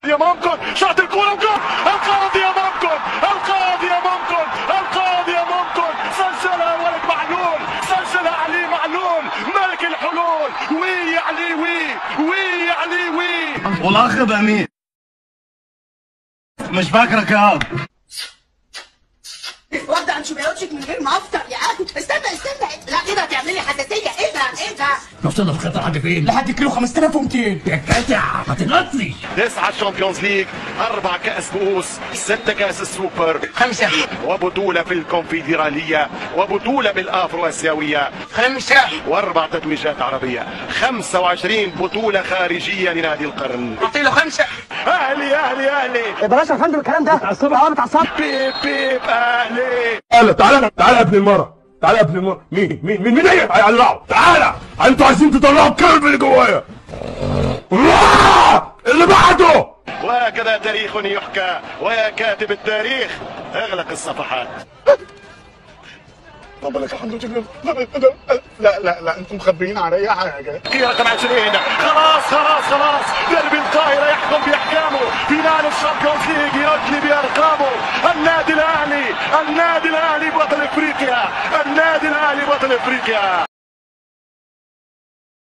امامكم شاط الكوره وجول القاضي امامكم القاضي امامكم القاضي امامكم سجلها ولد معلول سجلها علي معلول ملك الحلول وي يا علي وي وي يا علي وي والاخ امين مش فاكرك يا وابدا انشبيوتشك من غير ما افطر يا اخي استنى استنى لا كده هتعمل لي حساسيه ايه ده ايه ده وصلنا في خطر حاجه فين؟ لحد كيلو 5200 يا جدع ما تنقطنيش تسعة شامبيونز ليج أربع كأس كؤوس ستة كأس السوبر خمسة وبطولة في الكونفدرالية وبطولة بالأفرو آسيوية خمسة وأربع تتويجات عربية 25 بطولة خارجية لنادي القرن اعطي له خمسة أهلي أهلي أهلي بلاش يا فندم الكلام ده الصبح اه بتعصب بيب بيب أهلي تعالى تعالى تعالى يا ابن المرة تعالى يا ابن المرة مين مين مين مين ايه هيقلعوا تعالى انتوا عايزين تطلعوا الكلب اللي جوايا آه! اللي بعده وهكذا تاريخ يحكى ويا كاتب التاريخ اغلق الصفحات طب لك الحمد لله لا لا لا انتم مخبيين عليا حاجه في رقم 20 خلاص خلاص خلاص ديربي القاهرة يحكم بأحكامه فينال الشامبيونز ليج يرجلي بأرقامه النادي الأهلي النادي الأهلي بطل إفريقيا النادي الأهلي بطل إفريقيا